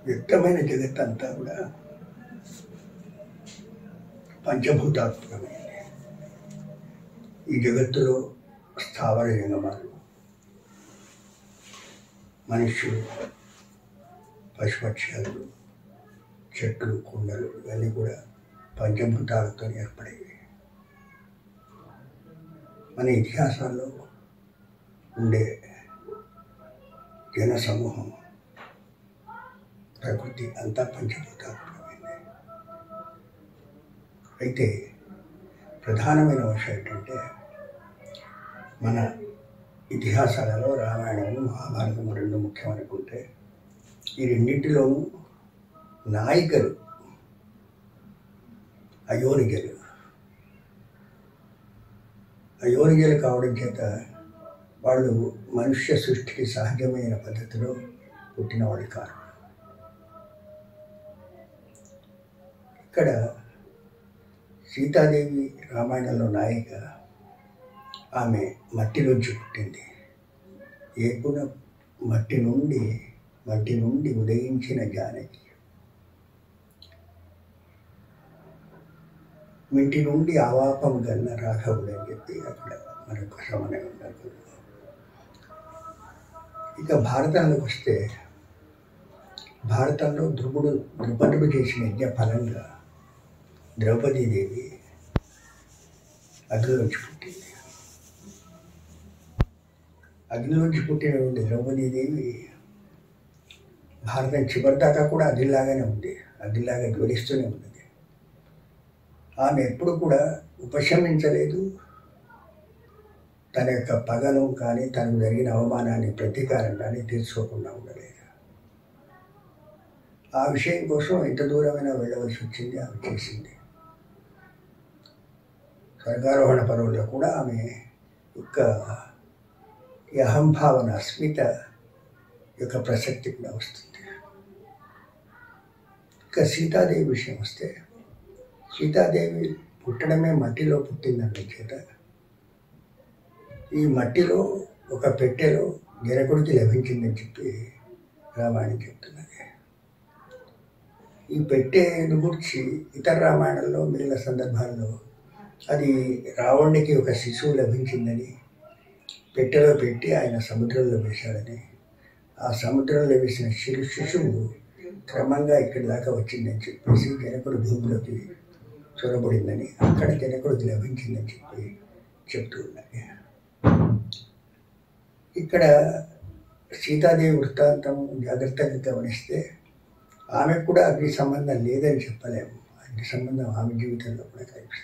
వ్యక్తమైన జగత్ అంతా కూడా పంచభూతాత్మకమైనది ఈ జగత్తులో స్థావర జంగమాలు మనుష్యులు పశుపక్ష్యాలు చెట్లు కుండలు ఇవన్నీ కూడా పంచభూతాలతో ఏర్పడేవి మన ఇతిహాసాల్లో ఉండే జన సమూహం ప్రకృతి అంతా పంచభూతాత్మకమైంది అయితే ప్రధానమైన విషయం ఏంటంటే మన ఇతిహాసాలలో రామాయణము మహాభారతము రెండు ముఖ్యమనుకుంటే ఈ రెండింటిలోనూ నాయికలు అయోనిజలు అయోనిజలు కావడం చేత వాళ్ళు మనుష్య సృష్టికి సహజమైన పద్ధతిలో పుట్టిన వాళ్ళు కారు ఇక్కడ సీతాదేవి రామాయణంలో నాయిక ఆమె మట్టిలోంచి పుట్టింది ఏపున మట్టి నుండి మట్టి నుండి ఉదయించిన జానకి మింటి నుండి ఆవాపం గన్న రాఘవుడు అని చెప్పి అక్కడ మరొక సమన్వయం ఉన్నారు ఇక భారతంలోకి వస్తే భారతంలో ధ్రువుడు ద్రుపదుడు చేసిన యజ్ఞ ఫలంగా ద్రౌపదీదేవి అగ్నిలోంచి పుట్టింది అగ్నిలోంచి పుట్టినటువంటి ద్రౌపదీదేవి భారతం చివరిదాకా కూడా అగ్నిలాగానే ఉంది అగ్నిలాగా జ్వలిస్తూనే ఉన్నది ఆమె ఎప్పుడు కూడా ఉపశమించలేదు తన యొక్క పగను కానీ తనకు జరిగిన అవమానాన్ని ప్రతీకారం కానీ తీర్చుకోకుండా ఉండలేదు ఆ విషయం కోసం ఎంత దూరమైనా వెళ్ళవలసి వచ్చింది ఆమె చేసింది స్వర్గారోహణ పర్వంలో కూడా ఆమె యొక్క ఈ అహంభావన అస్మిత యొక్క ప్రసక్తి కూడా వస్తుంది ఇక సీతాదేవి విషయం వస్తే సీతాదేవి పుట్టడమే మట్టిలో పుట్టిందంటే చేత ఈ మట్టిలో ఒక పెట్టెలో జనకుడికి లభించిందని చెప్పి రామాయణం చెప్తున్నది ఈ పెట్టెను గురించి ఇతర రామాయణంలో మిగిలిన సందర్భాల్లో అది రావణుడికి ఒక శిశువు లభించిందని పెట్టెలో పెట్టి ఆయన సముద్రంలో వేశాడని ఆ సముద్రంలో వేసిన శిశు శిశువు క్రమంగా ఇక్కడి దాకా వచ్చిందని చెప్పేసి జనకుడు భూమిలోకి చొరబడిందని అక్కడ జనకుడికి లభించిందని చెప్పి చెప్తూ ఉన్నాయి ఇక్కడ సీతాదేవి వృత్తాంతం జాగ్రత్తగా గమనిస్తే ఆమెకు కూడా అగ్ని సంబంధం లేదని చెప్పలేము అగ్ని సంబంధం ఆమె జీవితంలో కూడా కనిపిస్తుంది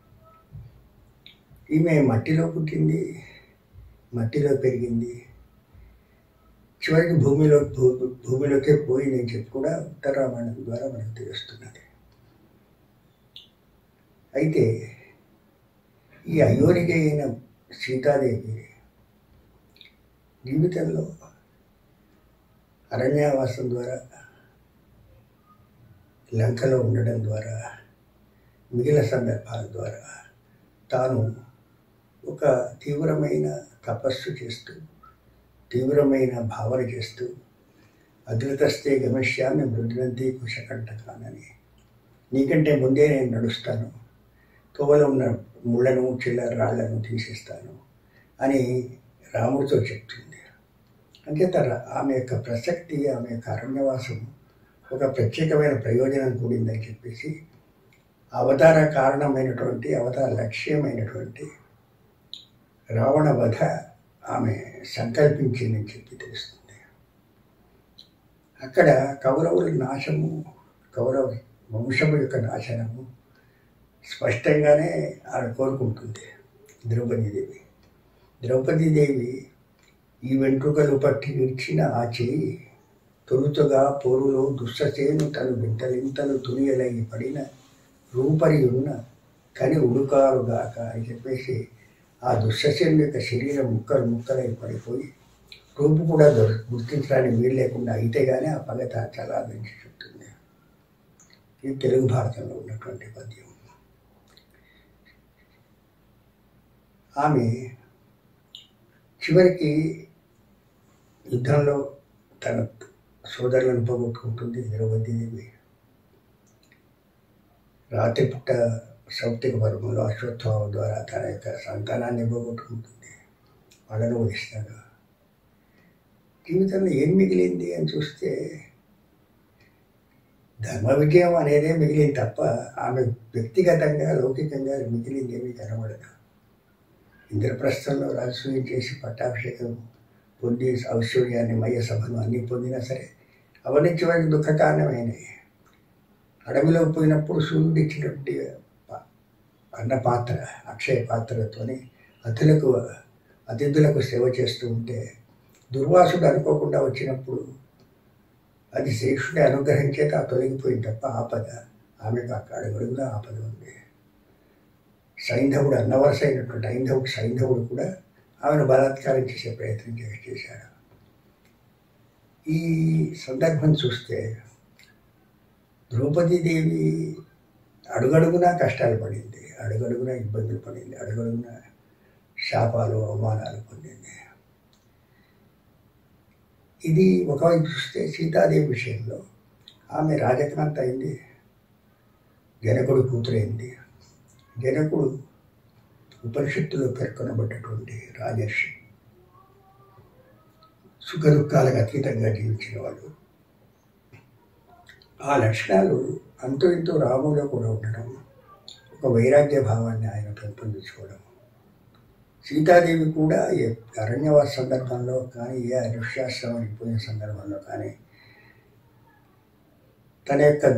ఈమె మట్టిలో పుట్టింది మట్టిలో పెరిగింది చివరికి భూమిలో భూ భూమిలోకే పోయి నేను చెప్పి కూడా ఉత్తర రామాయణం ద్వారా మనకు తెలుస్తున్నది అయితే ఈ అయోనిక అయిన సీతాదేవి జీవితంలో అరణ్యవాసం ద్వారా లంకలో ఉండడం ద్వారా మిగిలిన సందర్భాల ద్వారా తాను ఒక తీవ్రమైన తపస్సు చేస్తూ తీవ్రమైన భావన చేస్తూ అగ్రతస్తే గమశ్యాన్ని మృదునంతి కుశకంటకానని నీకంటే ముందే నేను నడుస్తాను తోవలో ఉన్న ముళ్ళను చిల్లర రాళ్లను తీసేస్తాను అని రాముడితో చెప్తుంది అంచేత ఆమె యొక్క ప్రసక్తి ఆమె యొక్క అరణ్యవాసం ఒక ప్రత్యేకమైన ప్రయోజనం కూడిందని చెప్పేసి అవతార కారణమైనటువంటి అవతార లక్ష్యమైనటువంటి రావణ వధ ఆమె సంకల్పించిందని చెప్పి తెలుస్తుంది అక్కడ కౌరవుల నాశము కౌరవ వంశము యొక్క నాశనము స్పష్టంగానే ఆమె కోరుకుంటుంది ద్రౌపదీదేవి ద్రౌపదీదేవి ఈ వెంట్రుకలు పట్టి విడిచిన ఆ చేయి తొలుతగా పోరులో దుస్ససేను తను వింతలింతలు తునియలగి పడిన రూపరి ఉన్న కని ఉడుకారుగాక అని చెప్పేసి ఆ దుశ్శసేను యొక్క శరీరం ముక్కలు ముక్కలై పడిపోయి రూపు కూడా దొర- గుర్తించడానికి వీలు లేకుండా అయితే కానీ ఆ పగ చాలా నుంచి చెప్తుంది ఇది తెలుగు భారతంలో ఉన్నటువంటి పద్యం ఆమె చివరికి యుద్ధంలో తన సోదరులను పోగొట్టుకుంటుంది ద్రౌపదీదేవి రాత్రిపూట సౌప్తిక పర్వంలో అశ్వత్థావం ద్వారా తన యొక్క సంతానాన్ని పోగొట్టుకుంటుంది వాళ్ళను వహిస్తాడు జీవితంలో ఏం మిగిలింది అని చూస్తే ధర్మ విజయం అనేదే మిగిలింది తప్ప ఆమె వ్యక్తిగతంగా లౌకికంగా మిగిలింది ఏమీ కనబడదు ఇంద్రప్రస్థంలో రాజసూయం చేసి పట్టాభిషేకం పొంది ఐశ్వర్యాన్ని మయ సభను అన్నీ పొందినా సరే అవన్నీ చివరికి దుఃఖ కారణమైనవి అడవిలో పోయినప్పుడు సూర్యుడు ఇచ్చినటువంటి ప- అన్న పాత్ర అక్షయ పాత్రతోని అతులకు అతిథులకు సేవ చేస్తూ ఉంటే దుర్వాసుడు అనుకోకుండా వచ్చినప్పుడు అది శేషుడి అనుగ్రహం చేత తొలగిపోయింది తప్ప ఆపద ఆమెకు అక్కడ అడుగులో ఆపద ఉంది సైంధవుడు అన్నవరస అయినటువంటి ఐంధవుడు సైంధవుడు కూడా ఆమెను బలాత్కారం చేసే ప్రయత్నం చే- చేశాడు ఈ సందర్భం చూస్తే ద్రౌపదీదేవి అడుగడుగునా కష్టాలు పడింది అడుగడుగునా ఇబ్బందులు పడింది అడుగడుగునా శాపాలు అవమానాలు పొందింది ఇది ఒకవైపు చూస్తే సీతాదేవి విషయంలో ఆమె రాజకాంత అయింది జనకుడు కూతురైంది జనకుడు ఉపనిషత్తులో పేర్కొనబడ్డటువంటి రాజర్షి సుఖ దుఃఖాలకు అతీతంగా జీవించిన వాడు ఆ లక్షణాలు అంతో ఇంతో రాములో కూడా ఉండడం ఒక వైరాగ్య భావాన్ని ఆయన పెంపొందించుకోవడం సీతాదేవి కూడా ఏ అరణ్యవాస సందర్భంలో కానీ ఏ ఋష్యాశ్రమానికి పోయిన సందర్భంలో కానీ తన యొక్క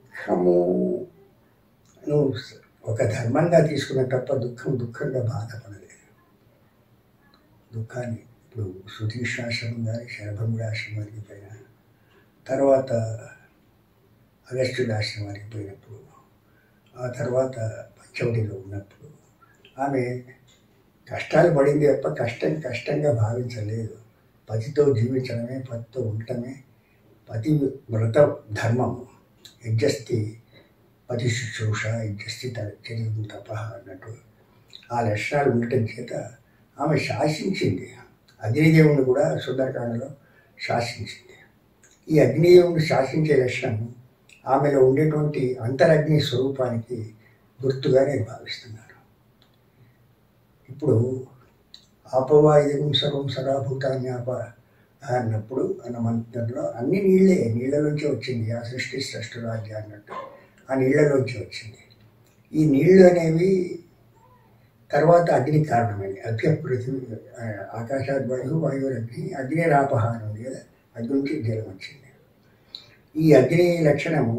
దుఃఖమును ఒక ధర్మంగా తీసుకున్న తప్ప దుఃఖం దుఃఖంగా బాధపడలేదు దుఃఖాన్ని ఇప్పుడు సుధీషాశ్రమం కానీ శరభంగుడి ఆశ్రమానికి పోయిన తర్వాత అగస్త్యుడి ఆశ్రమానికి పోయినప్పుడు ఆ తర్వాత పంచవటిలో ఉన్నప్పుడు ఆమె కష్టాలు పడింది తప్ప కష్టం కష్టంగా భావించలేదు పతితో జీవించడమే పతితో ఉండటమే పతి వ్రత ధర్మము యజ్జస్తి పతి శుశ్రూష యజ్జస్తి చరిత్ర తప అన్నట్టు ఆ లక్షణాలు ఉండటం చేత ఆమె శాసించింది అగ్నిదేవుని కూడా సుందరకాండలో శాసించింది ఈ అగ్నిదేవుని శాసించే లక్షణం ఆమెలో ఉండేటువంటి అంతరగ్ని స్వరూపానికి గుర్తుగా నేను భావిస్తున్నాను ఇప్పుడు ఆపవాయుధం సర్వం సదాభూతాన్ని ఆప అన్నప్పుడు అన్న మంత్రంలో అన్ని నీళ్ళే నీళ్ళలోంచి వచ్చింది ఆ సృష్టి సృష్టి రాజ్య అన్నట్టు ఆ నీళ్ళలోంచి వచ్చింది ఈ నీళ్ళు అనేవి తర్వాత అగ్ని కారణమైంది అభ్య పృథివీ ఆకాశాద్ వాయు వాయువు అగ్ని అగ్ని రాపహ అని ఉంది కదా అగ్ని నుంచి జలం వచ్చింది ఈ అగ్ని లక్షణము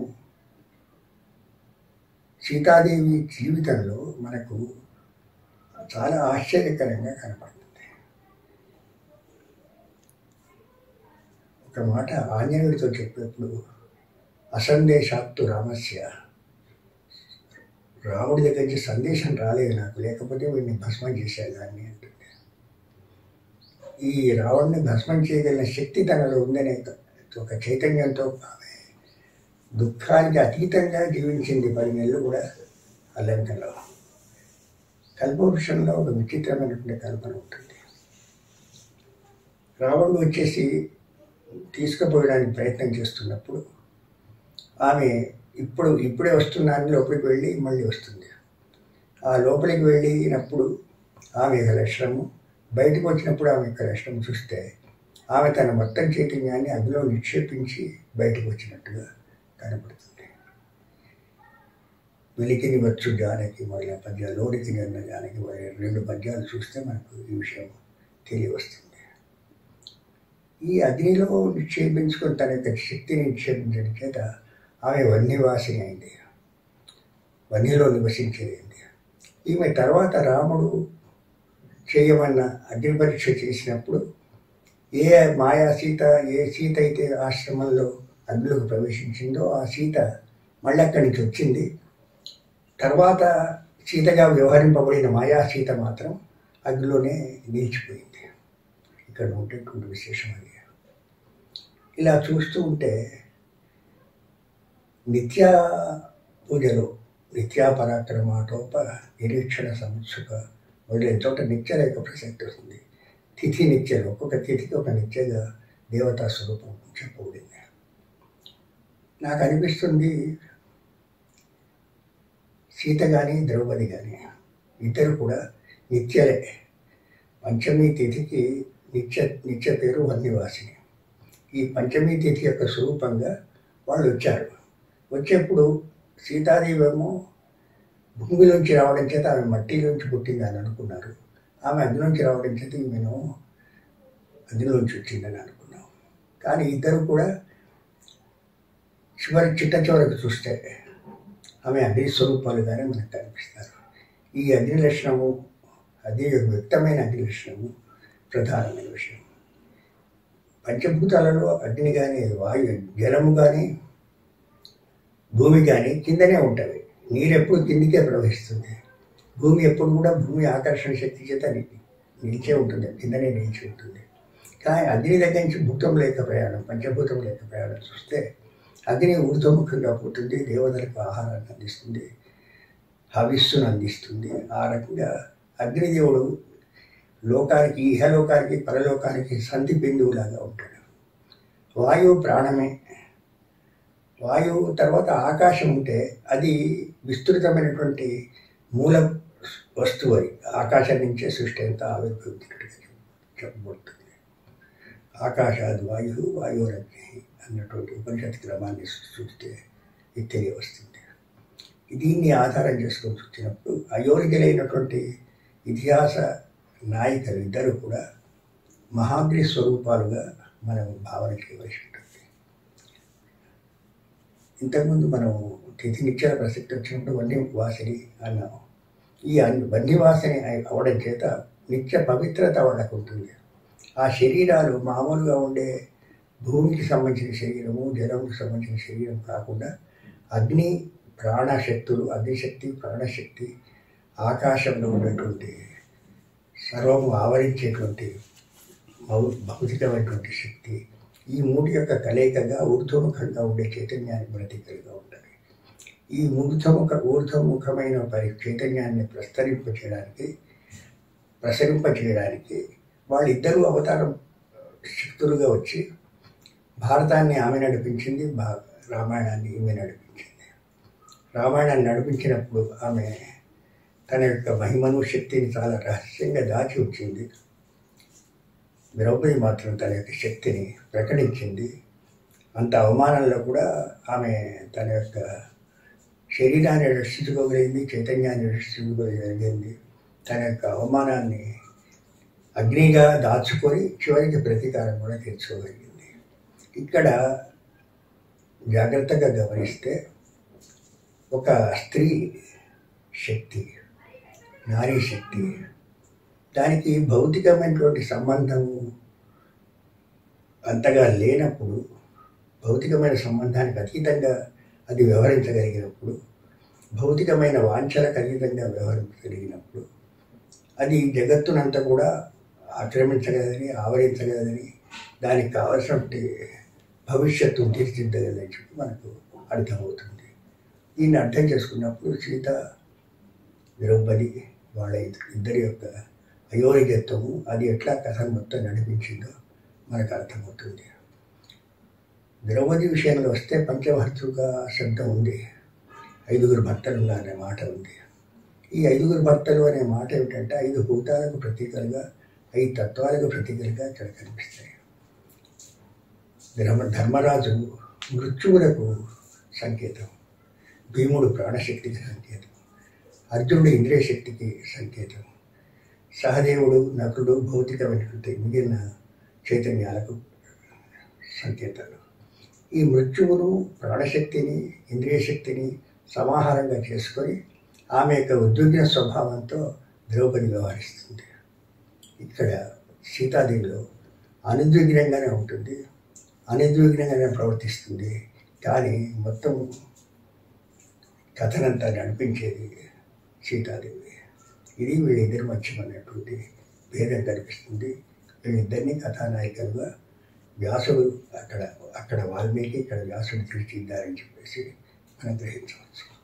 సీతాదేవి జీవితంలో మనకు చాలా ఆశ్చర్యకరంగా కనపడుతుంది ఒక మాట ఆంజనేయుడితో చెప్పేప్పుడు అసందేశాత్తు రామస్య రాముడి దగ్గర నుంచి సందేశం రాలేదు నాకు లేకపోతే వీడిని భస్మం చేసేదాన్ని అంటుంది ఈ రావణ్ణి భస్మం చేయగలిగిన శక్తి తనలో ఉందనే ఒక చైతన్యంతో ఆమె దుఃఖానికి అతీతంగా జీవించింది పది నెలలు కూడా అల్లంకలో కల్పవృక్షంలో ఒక విచిత్రమైనటువంటి కల్పన ఉంటుంది రావణుడు వచ్చేసి తీసుకుపోయడానికి ప్రయత్నం చేస్తున్నప్పుడు ఆమె ఇప్పుడు ఇప్పుడే వస్తున్నాను లోపలికి వెళ్ళి మళ్ళీ వస్తుంది ఆ లోపలికి వెళ్ళినప్పుడు ఆమె యొక్క లక్షణము బయటకు వచ్చినప్పుడు ఆమె యొక్క లక్షణం చూస్తే ఆమె తన మొత్తం చైతన్యాన్ని అందులో నిక్షేపించి బయటకు వచ్చినట్టుగా కనపడుతుంది వెలికిని వచ్చు జానకి మొదలైన పద్యాలు లోనికి నిన్న జానకి మొదలైన రెండు పద్యాలు చూస్తే మనకు ఈ విషయం తెలియవస్తుంది ఈ అగ్నిలో నిక్షేపించుకొని తన యొక్క శక్తిని నిక్షేపించడం చేత ఆమె వన్యవాసిని అయింది వన్యలో నివసించేది ఈమె తర్వాత రాముడు చేయమన్న అగ్ని పరీక్ష చేసినప్పుడు ఏ మాయా సీత ఏ సీత అయితే ఆశ్రమంలో అగ్నిలోకి ప్రవేశించిందో ఆ సీత మళ్ళీ అక్కడి నుంచి వచ్చింది తర్వాత సీతగా వ్యవహరింపబడిన మాయా సీత మాత్రం అగ్నిలోనే నిలిచిపోయింది ఇక్కడ ఉండేటువంటి విశేషం అది ఇలా చూస్తూ ఉంటే నిత్యా పూజలో నిత్యా పరాక్రమాటోప నిరీక్షణ సంసుక మొదలైన చోట నిత్య లేక ప్రసక్తి వస్తుంది తిథి నిత్యలు ఒక్కొక్క తిథికి ఒక నిత్యగా దేవతా స్వరూపం చెప్పబడింది నాకు అనిపిస్తుంది సీత కానీ ద్రౌపది కానీ ఇద్దరు కూడా నిత్యలే పంచమి తిథికి నిత్య నిత్య పేరు వన్నివాసిని ఈ పంచమి తిథి యొక్క స్వరూపంగా వాళ్ళు వచ్చారు వచ్చేప్పుడు సీతాదేవి ఏమో భూమిలోంచి రావడం చేత ఆమె మట్టిలోంచి పుట్టిందని అనుకున్నారు ఆమె అగ్నిలోంచి రావడం చేత ఈమెను అగ్నిలోంచి వచ్చిందని అనుకున్నాం కానీ ఇద్దరు కూడా చివరి చిట్ట చివరికి చూస్తే ఆమె అగ్ని స్వరూపాలుగానే మనకు కనిపిస్తారు ఈ అగ్ని లక్షణము అదే వ్యక్తమైన అగ్ని లక్షణము ప్రధానమైన విషయం పంచభూతాలలో అగ్ని కానీ వాయు జలము కానీ భూమి కానీ కిందనే ఉంటుంది నీరు ఎప్పుడు కిందికే ప్రవహిస్తుంది భూమి ఎప్పుడు కూడా భూమి ఆకర్షణ శక్తి చేత ని- నిలిచే ఉంటుంది కిందనే నిలిచి ఉంటుంది కానీ అగ్ని దగ్గర నుంచి భూతం లేక ప్రయాణం పంచభూతం లేక ప్రయాణం చూస్తే అగ్ని ఊర్ధ్వముఖంగా పోతుంది దేవతలకు ఆహారాన్ని అందిస్తుంది హవిస్సును అందిస్తుంది ఆ రకంగా అగ్నిదేవుడు లోకానికి ఇహలోకానికి పరలోకానికి సంధి బిందువులాగా ఉంటాడు వాయువు ప్రాణమే వాయువు తర్వాత ఆకాశం ఉంటే అది విస్తృతమైనటువంటి మూల వస్తువు అది ఆకాశం నుంచే సృష్టి అంతా ఆవిర్భవించినట్టుగా చెప్పబడుతుంది ఆకాశాది వాయు వాయురగ్ని అన్నటువంటి ఉపనిషత్ క్రమాన్ని చూస్తే ఇది తెలియవస్తుంది దీన్ని ఆధారం చేసుకొని చూసినప్పుడు అయోనిజలైనటువంటి ఇతిహాస నాయకులు ఇద్దరు కూడా మహాగ్ని స్వరూపాలుగా మనం భావన చేయవలసి ఉంటుంది ఇంతకుముందు మనం తిథి నిత్యాల ప్రసక్తి వచ్చినప్పుడు వన్య వాసిని అన్నాం ఈ అన్- వన్యవాసిని అయి- అవడం చేత నిత్య పవిత్రత వాళ్ళకు ఉంటుంది ఆ శరీరాలు మామూలుగా ఉండే భూమికి సంబంధించిన శరీరము జలంకి సంబంధించిన శరీరం కాకుండా అగ్ని ప్రాణశక్తులు అగ్నిశక్తి ప్రాణశక్తి ఆకాశంలో ఉన్నటువంటి సర్వము ఆవరించేటువంటి భౌ- భౌతికమైనటువంటి శక్తి ఈ మూడు యొక్క కలయికగా ఊర్ధ్వముఖంగా ఉండే చైతన్యానికి ప్రతీకలుగా ఉంటుంది ఈ ఊర్ధ్వముఖ ఊర్ధ్వముఖమైన పరి చైతన్యాన్ని ప్రస్తరింప చేయడానికి ప్రసరింప చేయడానికి వాళ్ళిద్దరూ అవతారం శక్తులుగా వచ్చి భారతాన్ని ఆమె నడిపించింది భా రామాయణాన్ని ఈమె నడిపించింది రామాయణాన్ని నడిపించినప్పుడు ఆమె తన యొక్క మహిమను శక్తిని చాలా రహస్యంగా దాచి వచ్చింది ద్రౌపది మాత్రం తన యొక్క శక్తిని ప్రకటించింది అంత అవమానంలో కూడా ఆమె తన యొక్క శరీరాన్ని రక్షించుకోగలిగింది చైతన్యాన్ని రక్షించుకోగలిగింది తన యొక్క అవమానాన్ని అగ్నిగా దాచుకొని చివరికి ప్రతీకారం కూడా తీర్చుకోగలిగింది ఇక్కడ జాగ్రత్తగా గమనిస్తే ఒక స్త్రీ శక్తి నారీ శక్తి దానికి భౌతికమైనటువంటి సంబంధము అంతగా లేనప్పుడు భౌతికమైన సంబంధానికి అతీతంగా అది వ్యవహరించగలిగినప్పుడు భౌతికమైన వాంఛలకు అతీతంగా వ్యవహరించగలిగినప్పుడు అది జగత్తునంతా కూడా ఆక్రమించగలదని ఆవరించగలదని దానికి కావలసినటువంటి భవిష్యత్తును తీర్చిదిద్దగలని చెప్పి మనకు అర్థమవుతుంది దీన్ని అర్థం చేసుకున్నప్పుడు సీత ద్రౌపది వాళ్ళ ఇద్ద- ఇద్దరి యొక్క అయోనిజత్వము అది ఎట్లా కథ మొత్తం నడిపించిందో మనకు అర్థమవుతుంది ద్రౌపది విషయంలో వస్తే పంచభర్తృక శబ్దం ఉంది ఐదుగురు భర్తలు ఉన్నారనే మాట ఉంది ఈ ఐదుగురు భర్తలు అనే మాట ఏమిటంటే ఐదు భూతాలకు ప్రతీకలుగా ఐదు తత్వాలకు ప్రతీకలుగా ఇక్కడ కనిపిస్తాయి ధర్మ ధర్మరాజు మృత్యువులకు సంకేతం భీముడు ప్రాణశక్తికి సంకేతం అర్జునుడు ఇంద్రియ శక్తికి సంకేతం సహదేవుడు నకుడు భౌతికమైనటువంటి మిగిలిన చైతన్యాలకు సంకేతాలు ఈ మృత్యువును ప్రాణశక్తిని ఇంద్రియ శక్తిని సమాహారంగా చేసుకొని ఆమె యొక్క ఉద్విగ్న స్వభావంతో ద్రౌపది వ్యవహరిస్తుంది ఇక్కడ సీతాదేవిలో అనుద్విగ్నంగానే ఉంటుంది అనుద్విగ్నంగానే ప్రవర్తిస్తుంది కానీ మొత్తం కథనంతా నడిపించేది సీతాదేవి ఇది వీళ్ళిద్దరి మధ్య ఉన్నటువంటి భేదం కనిపిస్తుంది వీళ్ళిద్దరినీ కథానాయికలుగా వ్యాసుడు అక్కడ అక్కడ వాల్మీకి ఇక్కడ వ్యాసుడు తీర్చిదిద్దారని చెప్పేసి మనం గ్రహించవచ్చు